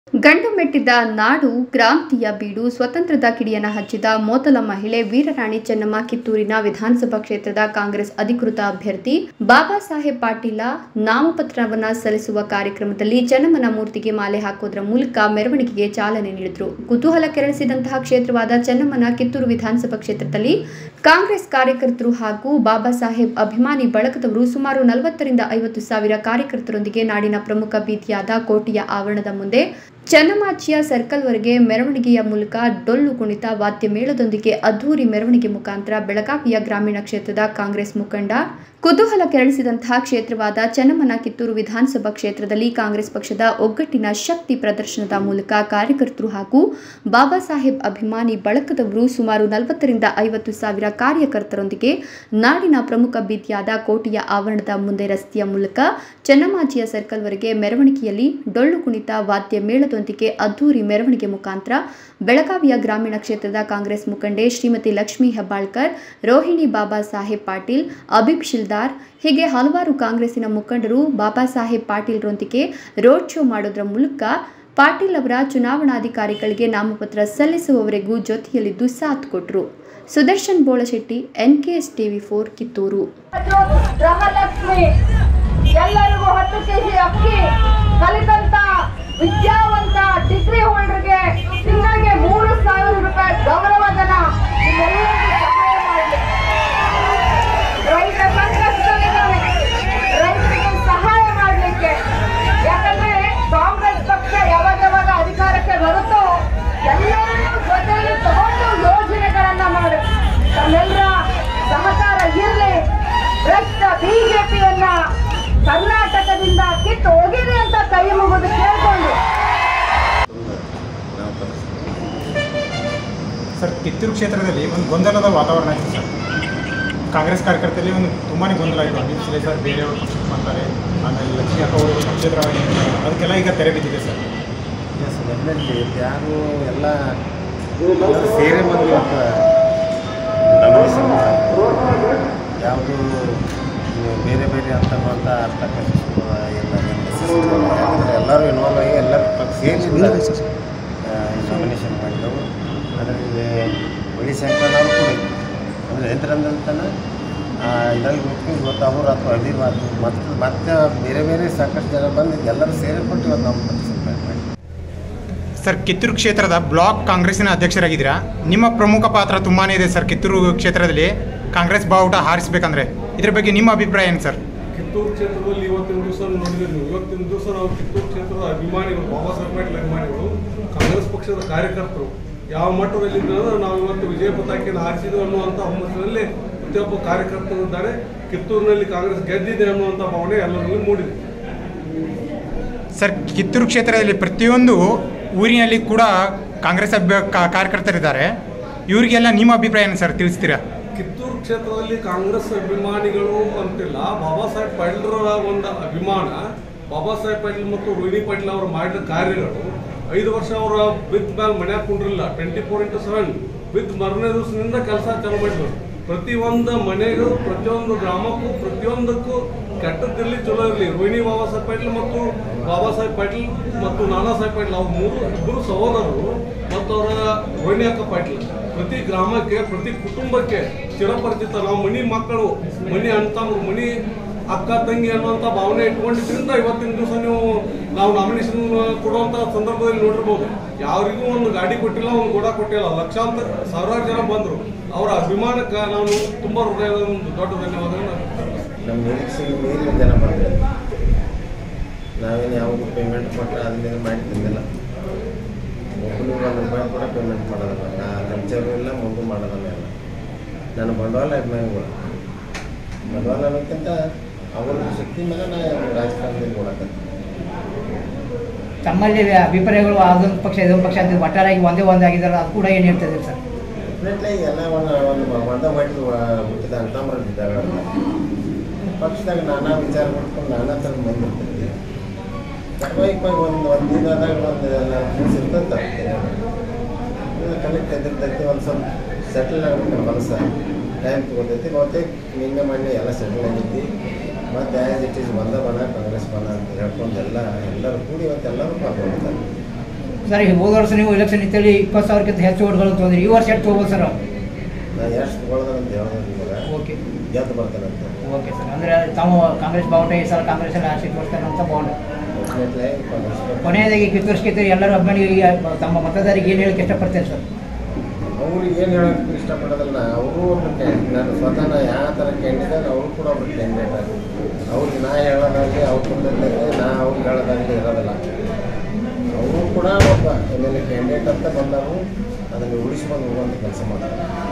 ಗಂಡು ಮೆಟ್ಟಿದ ನಾಡು ಕ್ರಾಂತಿಯ ಬೀಡು ಸ್ವತಂತ್ರದ ಕಿಡಿಯನ್ನ ಹಚ್ಚಿದ ಮೊದಲ ಮಹಿಳೆ ವೀರರಾಣಿ ಚೆನ್ನಮ್ಮ ಕಿತ್ತೂರಿನ ವಿಧಾನಸಭಾ ಕ್ಷೇತ್ರದ ಕಾಂಗ್ರೆಸ್ ಅಧಿಕೃತ ಅಭ್ಯರ್ಥಿ ಬಾಬಾ ಸಾಹೇಬ್ ಪಾಟೀಲ ನಾಮಪತ್ರವನ್ನ ಸಲ್ಲಿಸುವ ಕಾರ್ಯಕ್ರಮದಲ್ಲಿ ಚೆನ್ನಮ್ಮನ ಮೂರ್ತಿಗೆ ಮಾಲೆ ಹಾಕುವುದರ ಮೂಲಕ ಮೆರವಣಿಗೆಗೆ ಚಾಲನೆ ನೀಡಿದರು ಕುತೂಹಲ ಕೆರಳಿಸಿದಂತಹ ಕ್ಷೇತ್ರವಾದ ಚೆನ್ನಮ್ಮನ ಕಿತ್ತೂರು ವಿಧಾನಸಭಾ ಕ್ಷೇತ್ರದಲ್ಲಿ ಕಾಂಗ್ರೆಸ್ ಕಾರ್ಯಕರ್ತರು ಹಾಗೂ ಬಾಬಾ ಸಾಹೇಬ್ ಅಭಿಮಾನಿ ಬಳಗದವರು ಸುಮಾರು ನಲವತ್ತರಿಂದ ಐವತ್ತು ಸಾವಿರ ಕಾರ್ಯಕರ್ತರೊಂದಿಗೆ ನಾಡಿನ ಪ್ರಮುಖ ಬೀದಿಯಾದ ಕೋಟೆಯ ಆವರಣದ ಮುಂದೆ ಚೆನ್ನಮಾಚಿಯ ಸರ್ಕಲ್ವರೆಗೆ ಮೆರವಣಿಗೆಯ ಮೂಲಕ ಡೊಳ್ಳು ಕುಣಿತ ವಾದ್ಯ ಮೇಳದೊಂದಿಗೆ ಅದ್ದೂರಿ ಮೆರವಣಿಗೆ ಮುಖಾಂತರ ಬೆಳಗಾವಿಯ ಗ್ರಾಮೀಣ ಕ್ಷೇತ್ರದ ಕಾಂಗ್ರೆಸ್ ಮುಖಂಡ ಕುತೂಹಲ ಕೆರಳಿಸಿದಂತಹ ಕ್ಷೇತ್ರವಾದ ಚೆನ್ನಮ್ಮನ ಕಿತ್ತೂರು ವಿಧಾನಸಭಾ ಕ್ಷೇತ್ರದಲ್ಲಿ ಕಾಂಗ್ರೆಸ್ ಪಕ್ಷದ ಒಗ್ಗಟ್ಟಿನ ಶಕ್ತಿ ಪ್ರದರ್ಶನದ ಮೂಲಕ ಕಾರ್ಯಕರ್ತರು ಹಾಗೂ ಬಾಬಾ ಸಾಹೇಬ್ ಅಭಿಮಾನಿ ಬಳಗದವರು ಸುಮಾರು ನಲವತ್ತರಿಂದ ಐವತ್ತು ಸಾವಿರ ಕಾರ್ಯಕರ್ತರೊಂದಿಗೆ ನಾಡಿನ ಪ್ರಮುಖ ಬೀದಿಯಾದ ಕೋಟೆಯ ಆವರಣದ ಮುಂದೆ ರಸ್ತೆಯ ಮೂಲಕ ಚೆನ್ನಮಾಜಿಯ ಸರ್ಕಲ್ವರೆಗೆ ಮೆರವಣಿಗೆಯಲ್ಲಿ ಡೊಳ್ಳು ಕುಣಿತ ವಾದ್ಯ ಮೇಳದೊಂದಿಗೆ ಅದ್ದೂರಿ ಮೆರವಣಿಗೆ ಮುಖಾಂತರ ಬೆಳಗಾವಿಯ ಗ್ರಾಮೀಣ ಕ್ಷೇತ್ರದ ಕಾಂಗ್ರೆಸ್ ಮುಖಂಡೆ ಶ್ರೀಮತಿ ಲಕ್ಷ್ಮೀ ಹೆಬ್ಬಾಳ್ಕರ್ ರೋಹಿಣಿ ಬಾಬಾ ಸಾಹೇಬ್ ಪಾಟೀಲ್ ಅಬಿಬ್ ಶಿಲ್ದಾರ್ ಹೀಗೆ ಹಲವಾರು ಕಾಂಗ್ರೆಸ್ಸಿನ ಮುಖಂಡರು ಬಾಬಾ ಸಾಹೇಬ್ ಪಾಟೀಲ್ರೊಂದಿಗೆ ರೋಡ್ ಶೋ ಮಾಡೋದ್ರ ಮೂಲಕ ಪಾಟೀಲ್ ಅವರ ಚುನಾವಣಾಧಿಕಾರಿಗಳಿಗೆ ನಾಮಪತ್ರ ಸಲ್ಲಿಸುವವರೆಗೂ ಜೊತೆಯಲ್ಲಿದ್ದು ಸಾಥ್ ಕೊಟ್ಟರು Sudarshan Bolashetti NKS TV four Kittur Gruhalakshmi ಎಲ್ಲರಿಗೂ ಹತ್ತು ಕೆಜಿ ಅಕ್ಕಿ ಕಲಿತಂತ ವಿದ್ಯಾವಂತ ಡಿಗ್ರಿ ಹೋಲ್ಡರ್ಗೆ ತಿಂಗಳಿಗೆ ಮೂರು ಸಾವಿರ ರೂಪಾಯಿ ಗೌರವಧನ ನಿಮ್ಮೆಲ್ಲರಿಗೂ ಸಹಾಯ ಮಾಡಲಿ ರೈತ ಸಂಕಷ್ಟದಲ್ಲಿದ್ದಾರೆ ರೈತರಿಗೆ ಸಹಾಯ ಮಾಡಲಿಕ್ಕೆ ಯಾಕಂದ್ರೆ ಕಾಂಗ್ರೆಸ್ ಪಕ್ಷ ಯಾವಾಗ ಯಾವಾಗ ಅಧಿಕಾರಕ್ಕೆ ಬರುತ್ತೋ ಎಲ್ಲರನ್ನೂ ಜೊತೆಯಲ್ಲಿ ತಗೊಂಡು ಯೋಜನೆಗಳನ್ನ ಮಾಡಿ ತಮ್ಮೆಲ್ಲರ ಸಹಕಾರ ಇರಲಿ ಭ್ರಷ್ಟ ಬಿಜೆಪಿಯನ್ನ ಕರ್ನಾಟಕದಿಂದ ಕಿತ್ತು ಹೋಗಿರಿ ಅಂತ ಕೈ ಮುಗಿದು ಕೇಳ್ಕೊಂಡು ಸರ್ ಕಿತ್ತೂರು ಕ್ಷೇತ್ರದಲ್ಲಿ ಒಂದು ಗೊಂದಲದ ವಾತಾವರಣ ಇದೆ ಸರ್ ಕಾಂಗ್ರೆಸ್ ಕಾರ್ಯಕರ್ತರಲ್ಲಿ ಒಂದು ತುಂಬಾ ಗೊಂದಲ ಇದೆ ಅಮಿತ್ ಶಿಲೆ ಸರ್ ಬೇರೆಯವರು ಪಕ್ಷಕ್ಕೆ ಮಾಡ್ತಾರೆ ಆಮೇಲೆ ಲಕ್ಷ್ಮೀ ಅಕ್ಕ ಅವರು ಪಕ್ಷೇತರ ಅದಕ್ಕೆಲ್ಲ ಈಗ ತೆರೆ ಬಿದ್ದಿದೆ ಸರ್ ಎಸ್ ಡೆಫಿನೆಟ್ಲಿ ಯಾರು ಎಲ್ಲ ಎಲ್ಲರೂ ಸೇರಿ ಬಂದು ಇವತ್ತು ನಾಮಿನೇಷನ್ ಯಾವುದು ಬೇರೆ ಬೇರೆ ಅಂತನ್ನುವಂಥ ಅರ್ಥ ಕಲ್ಪಿಸ್ಕೊಳ್ಳೋ ಎಲ್ಲ necessity ಇಲ್ಲ. ಯಾಕಂದರೆ ಎಲ್ಲರೂ ಇನ್ವಾಲ್ವ್ ಆಗಿ ಎಲ್ಲರೂ ಪಕ್ಕ ಸೇರಿ ನಾಮಿನೇಷನ್ ಮಾಡಿದೆವು ಅದರಲ್ಲಿ ಬಳಿ ಶಂಕರ್ ಅವರು ಕೂಡ ಇದ್ರು. ಅಂದರೆ ಎಂತರಂದಂತನ ಇದರಲ್ಲಿ ಬಿಟ್ಟು ಇವತ್ತು ಅವರು ಅಥವಾ ಅಬೀಬ್ ಆತು ಮತ್ತು ಮತ್ತೆ ಬೇರೆ ಬೇರೆ ಸಾಕಷ್ಟು ಜನ ಬಂದು ಎಲ್ಲರೂ ಸೇರಿಕೊಟ್ಟು ಇವತ್ತು ನಮ್ಮ ಪಾರ್ಟಿಸಿಪೇಟ್ ಮಾಡಿ ಸರ್ ಕಿತ್ತೂರು ಕ್ಷೇತ್ರದ ಬ್ಲಾಕ್ ಕಾಂಗ್ರೆಸ್ಸಿನ ಅಧ್ಯಕ್ಷರಾಗಿದ್ದೀರಾ ನಿಮ್ಮ ಪ್ರಮುಖ ಪಾತ್ರ ತುಂಬಾ ಇದೆ ಸರ್ ಕಿತ್ತೂರು ಕ್ಷೇತ್ರದಲ್ಲಿ ಕಾಂಗ್ರೆಸ್ ಬಾವುಟ ಹಾರಿಸ್ಬೇಕಂದ್ರೆ ಇದ್ರ ಬಗ್ಗೆ ನಿಮ್ಮ ಅಭಿಪ್ರಾಯ ಏನು ಸರ್ ಕಿತ್ತೂರು ಕ್ಷೇತ್ರದಲ್ಲಿ ಇವತ್ತಿನ ದಿವಸ ನೋಡಿದ್ರೆ ನೀವು ಇವತ್ತಿನ ದಿವಸ ನಾವು ಕಿತ್ತೂರು ಕ್ಷೇತ್ರದ ಅಭಿಮಾನಿಗಳು ಬಾಬಾ ಸಾಹೇಬ್ ಪಾಟೀಲ್ ಅಭಿಮಾನಿಗಳು ಕಾಂಗ್ರೆಸ್ ಪಕ್ಷದ ಕಾರ್ಯಕರ್ತರು ಯಾವ ಮಟ್ಟದಲ್ಲಿ ಅಂದ್ರೆ ನಾವು ಇವತ್ತು ವಿಜಯ ಪತಾಕೆಯನ್ನು ಹಾರಿಸಿದ್ವು ಅನ್ನುವಂಥ ಹುಮ್ಮಸ್ಸಿನಲ್ಲಿ ಪ್ರತಿಯೊಬ್ಬ ಕಾರ್ಯಕರ್ತರು ಇದ್ದಾರೆ ಕಿತ್ತೂರಿನಲ್ಲಿ ಕಾಂಗ್ರೆಸ್ ಗೆದ್ದಿದೆ ಅನ್ನುವಂಥ ಭಾವನೆ ಎಲ್ಲರಲ್ಲಿ ಮೂಡಿದೆ ಸರ್ ಕಿತ್ತೂರು ಕ್ಷೇತ್ರದಲ್ಲಿ ಪ್ರತಿಯೊಂದು ಊರಿನಲ್ಲಿ ಕೂಡ ಕಾಂಗ್ರೆಸ್ ಅಭ್ಯ ಕಾ- ಕಾರ್ಯಕರ್ತರಿದ್ದಾರೆ ಇವರಿಗೆಲ್ಲ ನಿಮ್ಮ ಅಭಿಪ್ರಾಯ ಏನು ಸರ್ ತಿಳಿಸ್ತೀರಾ ಕಿತ್ತೂರು ಕ್ಷೇತ್ರದಲ್ಲಿ ಕಾಂಗ್ರೆಸ್ ಅಭಿಮಾನಿಗಳು ಅಂತಿಲ್ಲ ಬಾಬಾ ಸಾಹೇಬ್ ಪಾಟೀಲ್ರ ಒಂದು ಅಭಿಮಾನ ಬಾಬಾ ಸಾಹೇಬ್ ಪಾಟೀಲ್ ಮತ್ತು ರೋಹಿಣಿ ಪಾಟೀಲ್ ಅವರು ಮಾಡಿದ ಕಾರ್ಯಗಳು ಐದು ವರ್ಷ ಅವರ ವಿತ್ ಮೇಲೆ ಮನ್ಯಾಗ ಕುಂಡ್ರಿಲ್ಲ ಟ್ವೆಂಟಿ ಫೋರ್ ಇಂಟು ಸೆವೆನ್ ವಿತ್ ಮರನೇ ದಿವಸದಿಂದ ಕೆಲಸ ಚಾಲು ಮಾಡಿದ್ರು ಪ್ರತಿಯೊಂದು ಮನೆಗೂ ಪ್ರತಿಯೊಂದು ಗ್ರಾಮಕ್ಕೂ ಪ್ರತಿಯೊಂದಕ್ಕೂ ಕೆಟ್ಟದ್ದಿರಲಿ ಚಲೋ ಇರಲಿ ರೋಹಿಣಿ ಬಾಬಾ ಸಾಹೇಬ್ ಪಾಟೀಲ್ ಮತ್ತು ಬಾಬಾ ಸಾಹೇಬ್ ಪಾಟೀಲ್ ಮತ್ತು ನಾನಾ ಸಾಹೇಬ್ ಪಾಟೀಲ್ ಅವ್ರ ಮೂರು ಇಬ್ಬರು ಸಹೋದರರು ಮತ್ತು ಅವರ ರೋಹಿಣಿ ಅಕ್ಕ ಪಾಟೀಲ್ ಪ್ರತಿ ಗ್ರಾಮಕ್ಕೆ ಪ್ರತಿ ಕುಟುಂಬಕ್ಕೆ ಚಿರಪರಿಚಿತ ನಾವು ಮನಿ ಮಕ್ಕಳು ಮನಿ ಅಣ್ತಮ್ಮರು ಮನಿ ಅಕ್ಕ ತಂಗಿ ಅನ್ನುವಂಥ ಭಾವನೆ ಇಟ್ಕೊಂಡಿದ್ರಿಂದ ಇವತ್ತಿನ ದಿವಸ ನೀವು ನಾವು ನಾಮಿನೇಷನ್ ಕೊಡುವಂಥ ಸಂದರ್ಭದಲ್ಲಿ ನೋಡಿರ್ಬೋದು ಯಾರಿಗೂ ಒಂದು ಗಾಡಿ ಕೊಟ್ಟಿಲ್ಲ ಒಂದು ಕೂಡ ಕೊಟ್ಟಿಲ್ಲ ಲಕ್ಷಾಂತರ ಸಾವಿರಾರು ಜನ ಬಂದರು ಅವರ ಅಭಿಮಾನಕ್ಕೆ ನಾನು ತುಂಬ ಹೃದಯದ ಒಂದು ದೊಡ್ಡ ಧನ್ಯವಾದಗಳನ್ನು ನಮ್ಮ ನಿರೀಕ್ಷೆಗೆ ಮೀರಿದ ಜನ ಬಂದರೆ ನಾವೇನು ಯಾವುದು ಪೇಮೆಂಟ್ ಕೊಟ್ಟರೆ ಅದನ್ನೇನು ಮಾಡಿ ತಂದಿಲ್ಲ ಒಬ್ಬನಿಗೆ ಒಂದು ರೂಪಾಯಿ ಕೂಡ ಪೇಮೆಂಟ್ ಮಾಡೋದಲ್ಲ ನಾ ಲಂಚರು ಇಲ್ಲ ಮಗು ಮಾಡೋದಲ್ಲ ಇಲ್ಲ ನನ್ನ ಬಂಡವಾಳ ಅಭಿಮಾನಿಗಳು ಬಂಡವಾಳ ಅನ್ನೋಕ್ಕಿಂತ ಅವರ ಶಕ್ತಿ ಮೇಲೆ ನಾ ರಾಜಕಾರಣದಲ್ಲಿ ಕೊಡಕತ್ತೀನಿ ತಮ್ಮಲ್ಲಿ ಅಭಿಪ್ರಾಯಗಳು ಅದೊಂದು ಪಕ್ಷ ಇದೊಂದು ಪಕ್ಷ ಅಂತ ಒಟ್ಟಾರಾಗಿ ಒಂದೇ ಒಂದಾಗಿದ್ದಾರೆ ಅದು ಕೂಡ ಏನು ಹೇಳ್ತದೆ ಸರ್ ಡೆಫಿನೆಟ್ಲಿ ಎಲ್ಲ ಒಂದು ಒಂದು ಒಂದ ಹೊಟ್ಟಿಗೆ ಹುಟ್ಟಿದ ಅಂತಂಬರಿದ್ದಾರೆ ಪಕ್ಷದಾಗ ನಾನಾ ವಿಚಾರ ಮಾಡ್ಕೊಂಡು ನಾನಾ ಥರ ಮಂದಿ ಇರ್ತಿರ್ತೀವಿ ಧಾರಾವಾಹಿಕವಾಗಿ ಒಂದು ಒಂದು ಇದಾದಾಗ ಒಂದು ನ್ಯೂಸ್ ಇರ್ತಂತ ಕನೆಕ್ಟ್ ಎದಿರ್ತೈತಿ ಒಂದು ಸ್ವಲ್ಪ ಸೆಟಲ್ ಆಗ್ಬೇಕು ಮನಸ್ಸು ಟೈಮ್ ತಗೋತೈತಿ ಬಹುತೇಕ ನಿನ್ನೆ ಮೊನ್ನೆ ಎಲ್ಲ ಸೆಟಲ್ ಆಗೈತಿ ಮತ್ತು ಆ್ಯಸ್ ಇಟ್ ಈಸ್ ಬಂದ ಬಣ ಕಾಂಗ್ರೆಸ್ ಬಣ ಅಂತ ಹೇಳ್ಕೊಂಡು ಎಲ್ಲ ಎಲ್ಲರೂ ಕೂಡಿ ಇವತ್ತು ಎಲ್ಲರೂ ಪಾಲ್ಗೊಂಡಿದ್ದಾರೆ ಸರ್ ಈ ಹೋದ ವರ್ಷ ನೀವು ಎಲೆಕ್ಷನ್ ಇತ್ತಲ್ಲಿ ಇಪ್ಪತ್ತು ಸಾವಿರಕ್ಕಿಂತ ಹೆಚ್ಚು ಓಟ್ಗಳು ತೊಗೊಂಡ್ರಿ ಈ ವರ್ಷ ಎಷ್ಟು ತೊಗೋಬೋದು ಸರ್ ನಾನು ಎಷ್ಟು ತೊಗೊಳ್ದಂತ ಹೇಳಿದ್ರೆ ಓಕೆ ಗೆದ್ದು ಬರ್ತಾನಂತ ಓಕೆ ಸರ್ ಅಂದರೆ ತಾವು ಕಾಂಗ್ರೆಸ್ ಬಾವುಟ ಈ ಸಲ ಕಾಂಗ್ರೆಸ್ಸಲ್ಲಿ ಆಸೆ ತೋರಿಸ್ತಾರೆ ಅಂತ ಬಾಂಡ್ ಡೆಫಿನೆಟ್ಲಿ ಕಾಂಗ್ರೆಸ್ ಕೊನೆಯದಾಗಿ ಕಿತ್ತೂರು ಕಿತ್ತೂರು ಎಲ್ಲರೂ ಅಭಿಮಾನಿಗಳಿಗೆ ತಮ್ಮ ಮತದಾರರಿಗೆ ಏನು ಹೇಳಕ್ಕೆ ಇಷ್ಟಪಡ್ತೇನೆ ಸರ್ ಅವ್ರಿಗೆ ಏನು ಹೇಳೋಕ್ಕೆ ಇಷ್ಟಪಡೋದಿಲ್ಲ ಅವರು ಒಂದು ಕ್ಯಾಂಡಿಡೇಟ್ ನಾನು ಸ್ವತಃ ನಾ ಯಾವ ಥರ ಕ್ಯಾಂಡಿಡೇಟ್ ಅವರು ಕೂಡ ಒಬ್ಬರು ಕ್ಯಾಂಡಿಡೇಟ್ ಅವ್ರಿಗೆ ನಾ ಹೇಳೋದಾಗಲಿ ಅವ್ರ ಕುಟುಂಬದಲ್ಲಿ ನಾ ಅವ್ರಿಗೆ ಹೇಳೋದಾಗಲಿ ಇರೋದಿಲ್ಲ ಅವರು ಕೂಡ ಒಬ್ಬ ಎಮ್ ಎಲ್ ಎ ಕ್ಯಾಂಡಿಡೇಟ್ ಅಂತ ಬಂದವರು ಅದನ್ನು ಉಳಿಸ್ಕೊಂಡು ಹೋಗುವಂಥ ಕೆಲಸ ಮಾಡ್ತಾರೆ